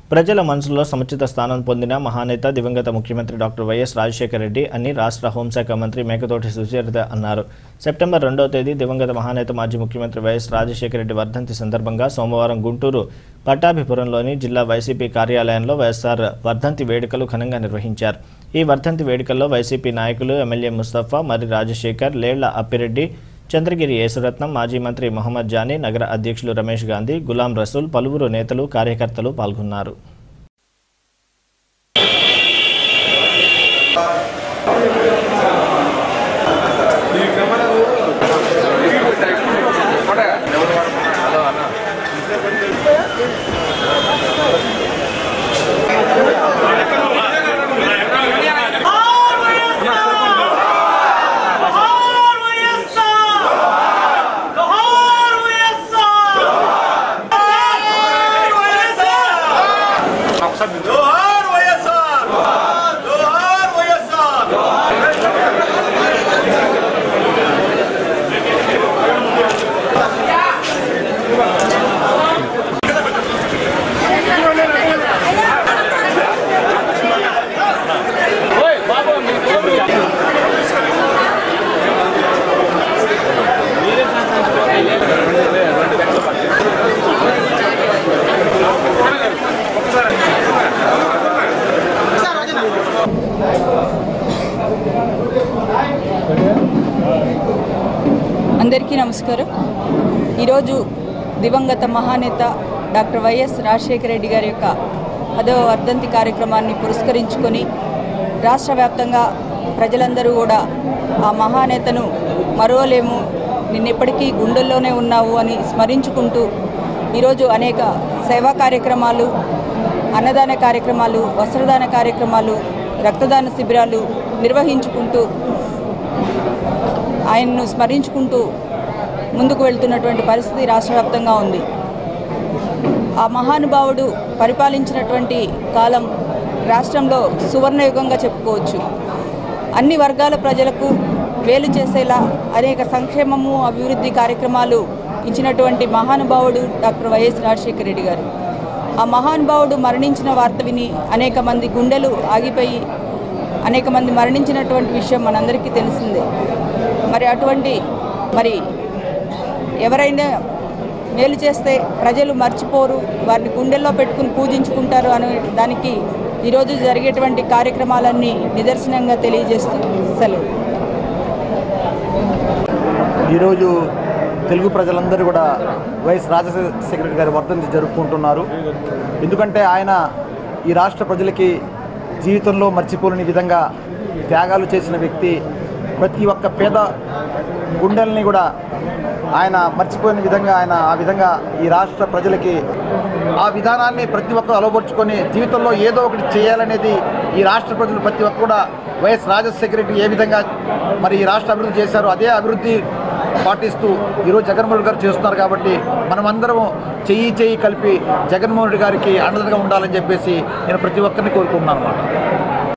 ప్రజల మనసులో సముచిత స్థానం పొందిన మహానేత దివంగత ముఖ్యమంత్రి డాక్టర్ వైఎస్ రాజశేఖర రెడ్డి అని రాష్ట్ర హోంశాఖ మంత్రి మేకతోటి సుచరిత అన్నారు సెప్టెంబర్ రెండవ తేదీ దివంగత మహానేత మాజీ ముఖ్యమంత్రి వైఎస్ రాజశేఖర రెడ్డి వర్ధంతి సందర్భంగా సోమవారం గుంటూరు పట్టాభిపురంలోని జిల్లా వైసీపీ కార్యాలయంలో వైఎస్ఆర్ వర్ధంతి వేడుకలు ఘనంగా నిర్వహించారు ఈ వర్ధంతి వేడుకల్లో వైసీపీ నాయకులు ఎమ్మెల్యే ముస్తఫా మరి రాజశేఖర్ లేళ్ల అప్పిరెడ్డి చంద్రగిరి యేసురత్నం మాజీ మంత్రి మొహమ్మద్ జానీ నగర అధ్యక్షులు రమేష్ గాంధీ గులాం రసూల్ పలువురు నేతలు కార్యకర్తలు పాల్గొన్నారు జోహార్ వైఎస్ఆర్ జోహార్ వైఎస్ఆర్ అందరికీ నమస్కారం ఈరోజు దివంగత మహానేత డాక్టర్ వైఎస్ రాజశేఖర రెడ్డి గారి యొక్క పదవ వర్ధంతి కార్యక్రమాన్ని పురస్కరించుకొని రాష్ట్ర వ్యాప్తంగా ప్రజలందరూ కూడా ఆ మహానేతను మరువలేము నిన్నెప్పటికీ గుండెల్లోనే ఉన్నావు అని స్మరించుకుంటూ ఈరోజు అనేక సేవా కార్యక్రమాలు అన్నదాన కార్యక్రమాలు వస్త్రదాన కార్యక్రమాలు రక్తదాన శిబిరాలు నిర్వహించుకుంటూ ఆయన్ను స్మరించుకుంటూ ముందుకు వెళ్తున్నటువంటి పరిస్థితి రాష్ట్ర వ్యాప్తంగా ఉంది ఆ మహానుభావుడు పరిపాలించినటువంటి కాలం రాష్ట్రంలో సువర్ణయుగంగా చెప్పుకోవచ్చు అన్ని వర్గాల ప్రజలకు వేలు చేసేలా అనేక సంక్షేమము అభివృద్ధి కార్యక్రమాలు ఇచ్చినటువంటి మహానుభావుడు డాక్టర్ వైఎస్ రాజశేఖర రెడ్డి గారు ఆ మహానుభావుడు మరణించిన వార్త విని అనేక మంది గుండెలు ఆగిపోయి అనేక మంది మరణించినటువంటి విషయం మనందరికీ తెలిసిందే మరి అటువంటి మరి ఎవరైనా మేలు చేస్తే ప్రజలు మర్చిపోరు వారిని గుండెల్లో పెట్టుకుని పూజించుకుంటారు అనే దానికి ఈరోజు జరిగేటువంటి కార్యక్రమాలన్నీ నిదర్శనంగా తెలియజేస్తూ సెలవు ఈరోజు తెలుగు ప్రజలందరూ కూడా వైఎస్ రాజశేఖర రెడ్డి గారి వర్ధంతి జరుపుకుంటున్నారు ఎందుకంటే ఆయన ఈ రాష్ట్ర ప్రజలకి జీవితంలో మర్చిపోలేని విధంగా త్యాగాలు చేసిన వ్యక్తి ప్రతి ఒక్క పేద గుండెల్ని కూడా ఆయన మర్చిపోయిన విధంగా ఆయన ఆ విధంగా ఈ రాష్ట్ర ప్రజలకి ఆ విధానాన్ని ప్రతి ఒక్కరు అలవరుచుకొని జీవితంలో ఏదో ఒకటి చేయాలనేది ఈ రాష్ట్ర ప్రజలు ప్రతి ఒక్కరు కూడా వైఎస్ రాజశేఖర రెడ్డి ఏ విధంగా మరి ఈ రాష్ట్ర అభివృద్ధి చేశారో అదే అభివృద్ధి పాటిస్తూ ఈరోజు జగన్మోహన్ రెడ్డి గారు చేస్తున్నారు కాబట్టి మనమందరం చెయ్యి చెయ్యి కలిపి జగన్మోహన్ రెడ్డి గారికి అండగా ఉండాలని చెప్పేసి నేను ప్రతి ఒక్కరిని కోరుకుంటున్నాను అనమాట